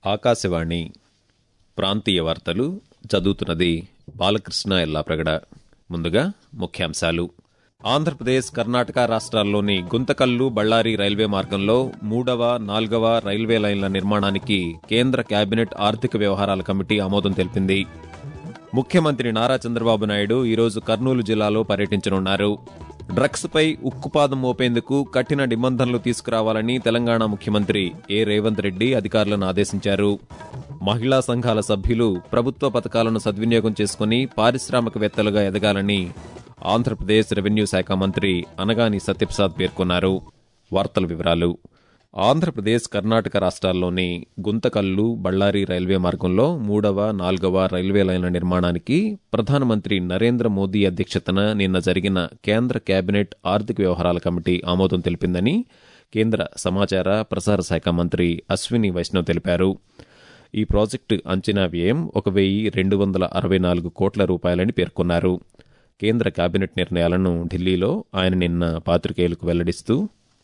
ఆకాశవాణి ప్రాంతీయ వార్తలు చదువుతున్నది బాలకృష్ణ ఎల్లాప్రగడ ముందుగా ముఖ్యాంశాలు ఆంధ్రప్రదేశ్ కర్ణాటక రాష్ట్రాల్లోని గుంతకల్లు బళ్ళారి రైల్వే మార్గంలో మూడవ నాల్గవ రైల్వే లైన్ల నిర్మాణానికి కేంద్ర కేబినెట్ ఆర్థిక వ్యవహారాల కమిటీ ఆమోదం తెలిపింది ముఖ్యమంత్రి నారా చంద్రబాబు నాయుడు ఈరోజు కర్నూలు జిల్లాలో పర్యటించనున్నారు డ్రగ్స్పై ఉక్కుపాదం మోపేందుకు కఠిన నిబంధనలు తీసుకురావాలని తెలంగాణ ముఖ్యమంత్రి ఏ రేవంత్ రెడ్డి అధికారులను ఆదేశించారు మహిళా సంఘాల సభ్యులు ప్రభుత్వ పథకాలను సద్వినియోగం చేసుకుని పారిశ్రామికవేత్తలుగా ఎదగాలని ఆంధ్రప్రదేశ్ రెవెన్యూ శాఖ మంత్రి అనగాని సత్యప్రసాద్ పేర్కొన్నారు వార్తల వివరాలు ఆంధ్రప్రదేశ్ కర్ణాటక రాష్ట్రాల్లోని గుంతకల్లు బళ్ళారి రైల్వే మార్గంలో మూడవ నాల్గవ రైల్వే లైన్ల నిర్మాణానికి ప్రధానమంత్రి నరేంద్ర మోదీ అధ్యక్షతన నిన్న జరిగిన కేంద్ర కేబినెట్ ఆర్థిక వ్యవహారాల కమిటీ ఆమోదం తెలిపిందని కేంద్ర సమాచార ప్రసార శాఖ మంత్రి అశ్విని వైష్ణవ్ తెలిపారు ఈ ప్రాజెక్టు అంచనా వ్యయం ఒక వెయ్యి రెండు వందల అరవై నాలుగు కోట్ల రూపాయలని పేర్కొన్నారు కేంద్ర కేబినెట్ నిర్ణయాలను ఢిల్లీలో ఆయన నిన్న పాత్రికేయులకు వెల్లడిస్తూ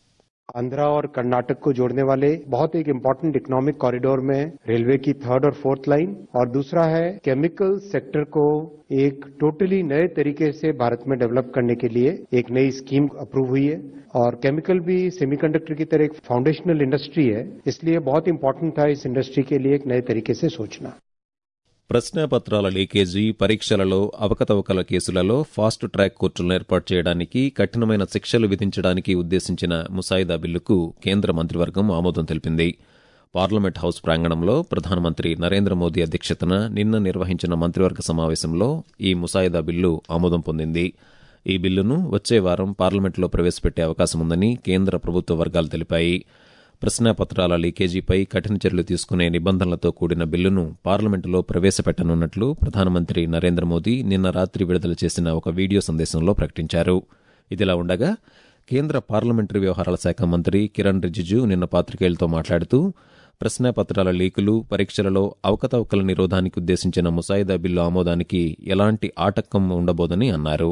आंध्रा और कर्नाटक को जोड़ने वाले बहुत एक इम्पोर्टेंट इकोनॉमिक कॉरिडोर में रेलवे की थर्ड और फोर्थ लाइन और दूसरा है केमिकल सेक्टर को एक टोटली नए तरीके से भारत में डेवलप करने के लिए एक नई स्कीम अप्रूव हुई है और केमिकल भी सेमीकंडक्टर की तरह एक फाउंडेशनल इंडस्ट्री है इसलिए बहुत इंपॉर्टेंट था इस इंडस्ट्री के लिए एक नए तरीके से सोचना ప్రశ్నాపత్రాల లీకేజీ పరీక్షలలో అవకతవకల కేసులలో ఫాస్ట్ ట్రాక్ కోర్టులను ఏర్పాటు చేయడానికి కఠినమైన శిక్షలు విధించడానికి ఉద్దేశించిన ముసాయిదా బిల్లుకు కేంద్ర మంత్రివర్గం ఆమోదం తెలిపింది పార్లమెంట్ హౌస్ ప్రాంగణంలో ప్రధానమంత్రి నరేంద్ర మోదీ అధ్యక్షతన నిన్న నిర్వహించిన మంత్రివర్గ సమావేశంలో ఈ ముసాయిదా బిల్లు ఆమోదం పొందింది ఈ బిల్లును వచ్చే వారం పార్లమెంట్లో ప్రవేశపెట్టే అవకాశం ఉందని కేంద్ర ప్రభుత్వ వర్గాలు తెలిపాయి ప్రశ్నాపత్రాల లీకేజీపై కఠిన చర్యలు తీసుకునే నిబంధనలతో కూడిన బిల్లును పార్లమెంటులో ప్రవేశపెట్టనున్నట్లు ప్రధానమంత్రి నరేంద్ర మోదీ నిన్న రాత్రి విడుదల చేసిన ఒక వీడియో సందేశంలో ప్రకటించారు ఇదిలా ఉండగా కేంద్ర పార్లమెంటరీ వ్యవహారాల శాఖ మంత్రి కిరణ్ రిజిజు నిన్న పాత్రికేయులతో మాట్లాడుతూ ప్రశ్నాపత్రాల లీకులు పరీక్షలలో అవకతవకల నిరోధానికి ఉద్దేశించిన ముసాయిదా బిల్లు ఆమోదానికి ఎలాంటి ఆటంకం ఉండబోదని అన్నారు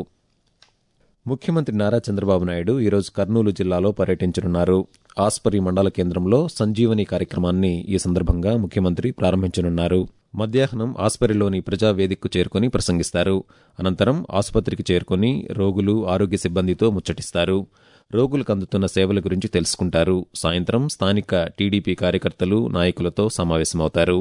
ముఖ్యమంత్రి నారా చంద్రబాబు నాయుడు ఈరోజు కర్నూలు జిల్లాలో పర్యటించనున్నారు ఆస్పరి మండల కేంద్రంలో సంజీవని కార్యక్రమాన్ని ఈ సందర్భంగా ముఖ్యమంత్రి ప్రారంభించనున్నారు మధ్యాహ్నం ఆస్పరిలోని ప్రజావేదికకు చేరుకుని ప్రసంగిస్తారు అనంతరం ఆసుపత్రికి చేరుకుని రోగులు ఆరోగ్య సిబ్బందితో ముచ్చటిస్తారు రోగులకు అందుతున్న సేవల గురించి తెలుసుకుంటారు సాయంత్రం స్థానిక టీడీపీ కార్యకర్తలు నాయకులతో సమావేశమవుతారు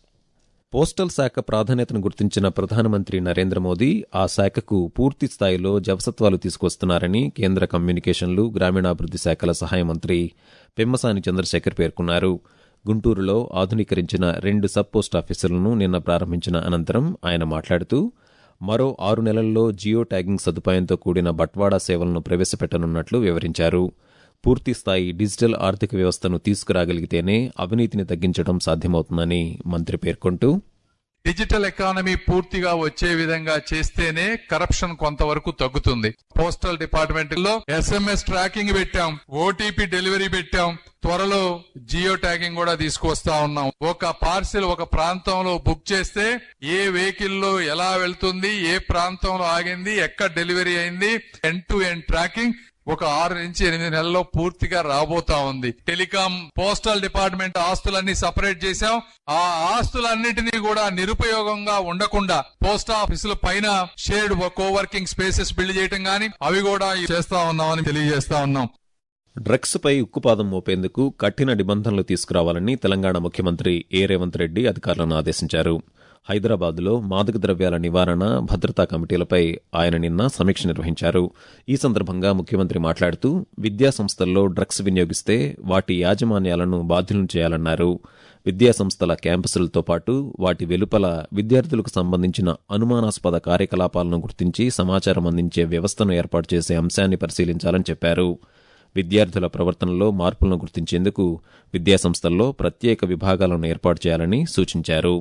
పోస్టల్ శాఖ ప్రాధాన్యతను గుర్తించిన ప్రధానమంత్రి నరేంద్ర మోదీ ఆ శాఖకు పూర్తి స్థాయిలో జవసత్వాలు తీసుకొస్తున్నారని కేంద్ర కమ్యూనికేషన్లు గ్రామీణాభివృద్ది శాఖల సహాయ మంత్రి పెమ్మసాని చంద్రశేఖర్ పేర్కొన్నారు గుంటూరులో ఆధునీకరించిన రెండు సబ్ పోస్ట్ ఆఫీసులను నిన్న ప్రారంభించిన అనంతరం ఆయన మాట్లాడుతూ మరో ఆరు నెలల్లో జియో ట్యాగింగ్ సదుపాయంతో కూడిన బట్వాడా సేవలను ప్రవేశపెట్టనున్నట్లు వివరించారు పూర్తి స్థాయి డిజిటల్ ఆర్థిక వ్యవస్థను తీసుకురాగలిగితేనే అవినీతిని తగ్గించడం సాధ్యమవుతుందని మంత్రి పేర్కొంటూ డిజిటల్ ఎకానమీ పూర్తిగా వచ్చే విధంగా చేస్తేనే కరప్షన్ కొంతవరకు తగ్గుతుంది పోస్టల్ డిపార్ట్మెంట్ లో ఎస్ఎంఎస్ ట్రాకింగ్ పెట్టాం ఓటీపీ డెలివరీ పెట్టాం త్వరలో జియో ట్యాగింగ్ కూడా తీసుకొస్తా ఉన్నాం ఒక పార్సిల్ ఒక ప్రాంతంలో బుక్ చేస్తే ఏ వెహికల్ లో ఎలా వెళ్తుంది ఏ ప్రాంతంలో ఆగింది ఎక్కడ డెలివరీ అయింది ఎండ్ టు ఎండ్ ట్రాకింగ్ ఒక ఆరు నుంచి ఎనిమిది నెలల్లో పూర్తిగా రాబోతా ఉంది టెలికాం పోస్టల్ డిపార్ట్మెంట్ ఆస్తులన్నీ సపరేట్ చేశాం ఆ ఆస్తులన్నిటినీ కూడా నిరుపయోగంగా ఉండకుండా పోస్ట్ ఆఫీసుల పైన షేర్డ్ కోవర్కింగ్ స్పేసెస్ బిల్డ్ చేయటం గానీ అవి కూడా చేస్తా ఉన్నామని తెలియజేస్తా ఉన్నాం డ్రగ్స్పై ఉక్కుపాదం మోపేందుకు కఠిన నిబంధనలు తీసుకురావాలని తెలంగాణ ముఖ్యమంత్రి ఏ రేవంత్ రెడ్డి అధికారులను ఆదేశించారు హైదరాబాద్లో మాదక ద్రవ్యాల నివారణ భద్రతా కమిటీలపై ఆయన నిన్న సమీక్ష నిర్వహించారు ఈ సందర్భంగా ముఖ్యమంత్రి మాట్లాడుతూ విద్యా సంస్థల్లో డ్రగ్స్ వినియోగిస్తే వాటి యాజమాన్యాలను బాధ్యులను చేయాలన్నారు విద్యా సంస్థల క్యాంపసులతో పాటు వాటి వెలుపల విద్యార్థులకు సంబంధించిన అనుమానాస్పద కార్యకలాపాలను గుర్తించి సమాచారం అందించే వ్యవస్థను ఏర్పాటు చేసే అంశాన్ని పరిశీలించాలని చెప్పారు విద్యార్థుల ప్రవర్తనలో మార్పులను గుర్తించేందుకు విద్యాసంస్థల్లో ప్రత్యేక విభాగాలను ఏర్పాటు చేయాలని సూచించారు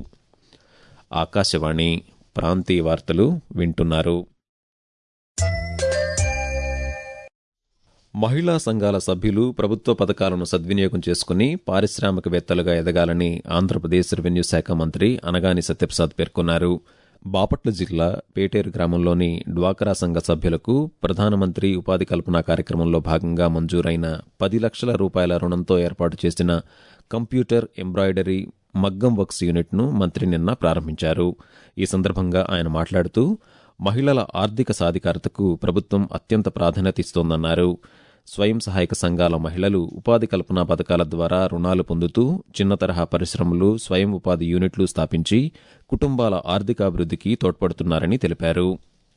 ఆకాశవాణి ప్రాంతీయ వార్తలు వింటున్నారు మహిళా సంఘాల సభ్యులు ప్రభుత్వ పథకాలను సద్వినియోగం చేసుకుని పారిశ్రామికవేత్తలుగా ఎదగాలని ఆంధ్రప్రదేశ్ రెవెన్యూ శాఖ మంత్రి అనగాని సత్యప్రసాద్ పేర్కొన్నారు బాపట్ల జిల్లా పేటేరు గ్రామంలోని డ్వాకరా సంఘ సభ్యులకు ప్రధానమంత్రి ఉపాధి కల్పన కార్యక్రమంలో భాగంగా మంజూరైన పది లక్షల రూపాయల రుణంతో ఏర్పాటు చేసిన కంప్యూటర్ ఎంబ్రాయిడరీ మగ్గం వర్క్స్ యూనిట్ను మంత్రి నిన్న ప్రారంభించారు ఈ సందర్భంగా ఆయన మాట్లాడుతూ మహిళల ఆర్థిక సాధికారతకు ప్రభుత్వం అత్యంత ప్రాధాన్యత ఇస్తోందన్నారు స్వయం సహాయక సంఘాల మహిళలు ఉపాధి కల్పనా పథకాల ద్వారా రుణాలు పొందుతూ చిన్న తరహా పరిశ్రమలు స్వయం ఉపాధి యూనిట్లు స్థాపించి కుటుంబాల ఆర్థికాభివృద్ధికి తోడ్పడుతున్నారని తెలిపారు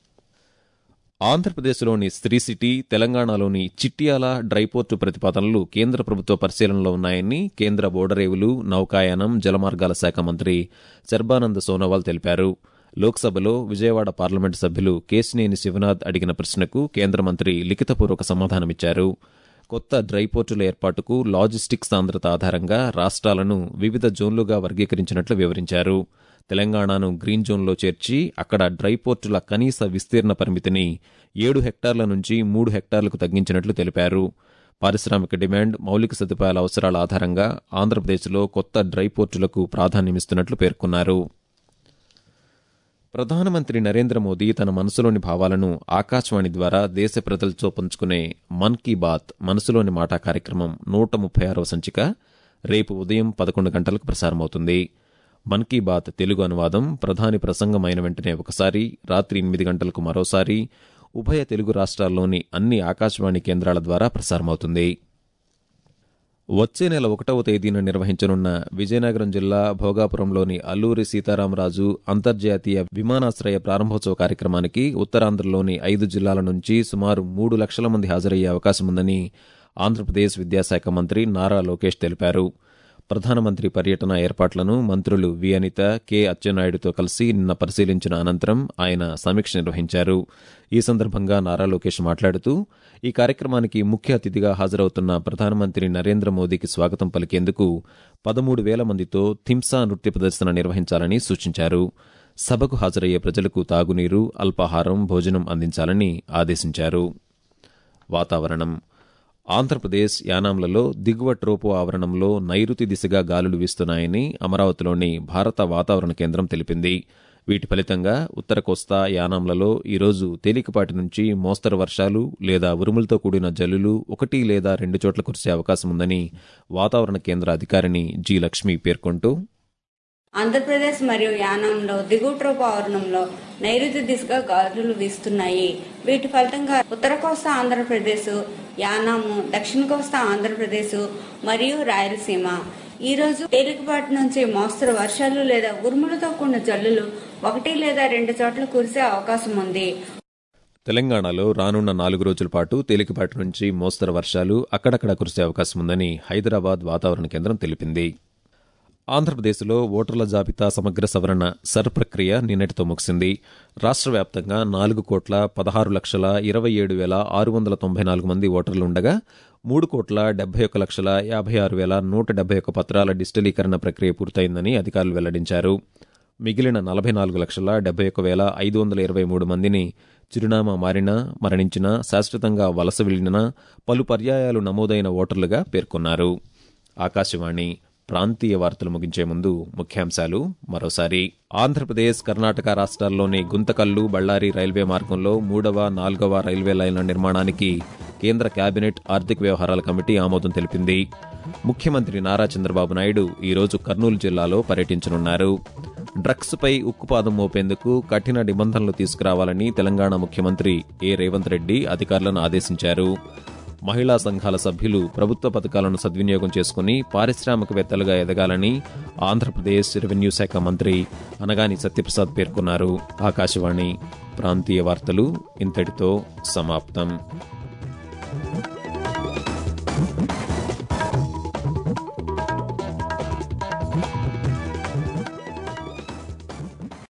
ఆంధ్రప్రదేశ్లోని స్త్రీ సిటీ తెలంగాణలోని చిట్యాల డ్రైపోర్టు ప్రతిపాదనలు కేంద్ర ప్రభుత్వ పరిశీలనలో ఉన్నాయని కేంద్ర ఓడరేవులు నౌకాయానం జలమార్గాల శాఖ మంత్రి సర్బానంద్ సోనోవాల్ తెలిపారు లోక్సభలో విజయవాడ పార్లమెంటు సభ్యులు కేశినేని శివనాథ్ అడిగిన ప్రశ్నకు కేంద్ర మంత్రి లిఖితపూర్వక సమాధానమిచ్చారు కొత్త డ్రైపోర్టుల ఏర్పాటుకు లాజిస్టిక్స్ సాంద్రత ఆధారంగా రాష్ట్రాలను వివిధ జోన్లుగా వర్గీకరించినట్లు వివరించారు తెలంగాణను గ్రీన్ జోన్లో చేర్చి అక్కడ డ్రైపోర్టుల కనీస విస్తీర్ణ పరిమితిని ఏడు హెక్టార్ల నుంచి మూడు హెక్టార్లకు తగ్గించినట్లు తెలిపారు పారిశ్రామిక డిమాండ్ మౌలిక సదుపాయాల అవసరాల ఆధారంగా ఆంధ్రప్రదేశ్లో కొత్త డ్రైపోర్టులకు ప్రాధాన్యమిస్తున్నట్లు పేర్కొన్నారు ప్రధానమంత్రి నరేంద్ర మోదీ తన మనసులోని భావాలను ఆకాశవాణి ద్వారా దేశ ప్రజలతో పంచుకునే మన్ కీ బాత్ మనసులోని మాట కార్యక్రమం నూట ముప్పై ఆరవ సంచిక రేపు ఉదయం పదకొండు గంటలకు ప్రసారమవుతుంది మన్ కీ బాత్ తెలుగు అనువాదం ప్రధాని ప్రసంగం అయిన వెంటనే ఒకసారి రాత్రి ఎనిమిది గంటలకు మరోసారి ఉభయ తెలుగు రాష్ట్రాల్లోని అన్ని ఆకాశవాణి కేంద్రాల ద్వారా ప్రసారమవుతుంది వచ్చే నెల ఒకటవ తేదీన నిర్వహించనున్న విజయనగరం జిల్లా భోగాపురంలోని అల్లూరి సీతారామరాజు అంతర్జాతీయ విమానాశ్రయ ప్రారంభోత్సవ కార్యక్రమానికి ఉత్తరాంధ్రలోని ఐదు జిల్లాల నుంచి సుమారు మూడు లక్షల మంది హాజరయ్యే అవకాశం ఉందని ఆంధ్రప్రదేశ్ విద్యాశాఖ మంత్రి నారా లోకేష్ తెలిపారు ప్రధానమంత్రి పర్యటన ఏర్పాట్లను మంత్రులు వి అనిత కె అచ్చెన్నాయుడుతో కలిసి నిన్న పరిశీలించిన అనంతరం ఆయన సమీక్ష నిర్వహించారు ఈ సందర్భంగా నారా లోకేష్ మాట్లాడుతూ ఈ కార్యక్రమానికి ముఖ్య అతిథిగా హాజరవుతున్న ప్రధానమంత్రి నరేంద్ర మోదీకి స్వాగతం పలికేందుకు పదమూడు వేల మందితో థింసా నృత్య ప్రదర్శన నిర్వహించాలని సూచించారు సభకు హాజరయ్యే ప్రజలకు తాగునీరు అల్పాహారం భోజనం అందించాలని ఆదేశించారు వాతావరణం ఆంధ్రప్రదేశ్ యానాంలలో దిగువ ట్రోపో ఆవరణంలో నైరుతి దిశగా గాలులు వీస్తున్నాయని అమరావతిలోని భారత వాతావరణ కేంద్రం తెలిపింది వీటి ఫలితంగా ఉత్తర కోస్తా యానాంలలో ఈరోజు తేలికపాటి నుంచి మోస్తరు వర్షాలు లేదా ఉరుములతో కూడిన జల్లులు ఒకటి లేదా రెండు చోట్ల కురిసే అవకాశం ఉందని వాతావరణ కేంద్ర అధికారిని జి లక్ష్మి పేర్కొంటూ ఆంధ్రప్రదేశ్ మరియు యానంలో దిగువ ట్రోపు ఆవరణంలో నైరుతి దిశగా గాలులు వీస్తున్నాయి వీటి ఫలితంగా ఉత్తర కోస్తా ఆంధ్రప్రదేశ్ యానాము దక్షిణ కోస్తా ఆంధ్రప్రదేశ్ మరియు రాయలసీమ ఈ రోజు తేలికపాటి నుంచి మోస్తరు వర్షాలు లేదా ఉరుములతో కూడిన జల్లులు ఒకటి లేదా రెండు చోట్ల కురిసే అవకాశం ఉంది తెలంగాణలో రానున్న నాలుగు రోజుల పాటు తేలికపాటి నుంచి మోస్తరు వర్షాలు అక్కడక్కడ కురిసే అవకాశం ఉందని హైదరాబాద్ వాతావరణ కేంద్రం తెలిపింది ఆంధ్రప్రదేశ్లో ఓటర్ల జాబితా సమగ్ర సవరణ సర్ ప్రక్రియ నిన్నటితో ముగిసింది రాష్ట్ర వ్యాప్తంగా నాలుగు కోట్ల పదహారు లక్షల ఇరవై ఏడు వేల ఆరు వందల తొంభై నాలుగు మంది ఓటర్లు ఉండగా మూడు కోట్ల డెబ్బై ఒక్క లక్షల యాభై ఆరు వేల నూట డెబ్బై ఒక్క పత్రాల డిజిటలీకరణ ప్రక్రియ పూర్తయిందని అధికారులు వెల్లడించారు మిగిలిన నలభై నాలుగు లక్షల డెబ్బై ఒక్క వేల ఐదు వందల ఇరవై మూడు మందిని చిరునామా మారినా మరణించినా శాశ్వతంగా వలస వెళ్లినా పలు పర్యాయాలు నమోదైన ఓటర్లుగా పేర్కొన్నారు ఆకాశవాణి ప్రాంతీయ వార్తలు ముగించే ముందు ముఖ్యాంశాలు మరోసారి ఆంధ్రప్రదేశ్ కర్ణాటక రాష్ట్రాల్లోని గుంతకల్లు బళ్ళారి రైల్వే మార్గంలో మూడవ నాలుగవ రైల్వే లైన్ల నిర్మాణానికి కేంద్ర కేబినెట్ ఆర్థిక వ్యవహారాల కమిటీ ఆమోదం తెలిపింది ముఖ్యమంత్రి నారా చంద్రబాబు నాయుడు ఈరోజు కర్నూలు జిల్లాలో పర్యటించనున్నారు డ్రగ్స్పై ఉక్కుపాదం మోపేందుకు కఠిన నిబంధనలు తీసుకురావాలని తెలంగాణ ముఖ్యమంత్రి ఏ రేవంత్ రెడ్డి అధికారులను ఆదేశించారు మహిళా సంఘాల సభ్యులు ప్రభుత్వ పథకాలను సద్వినియోగం చేసుకుని పారిశ్రామికవేత్తలుగా ఎదగాలని ఆంధ్రప్రదేశ్ రెవెన్యూ శాఖ మంత్రి అనగాని సత్యప్రసాద్ పేర్కొన్నారు ఆకాశవాణి ప్రాంతీయ వార్తలు ఇంతటితో సమాప్తం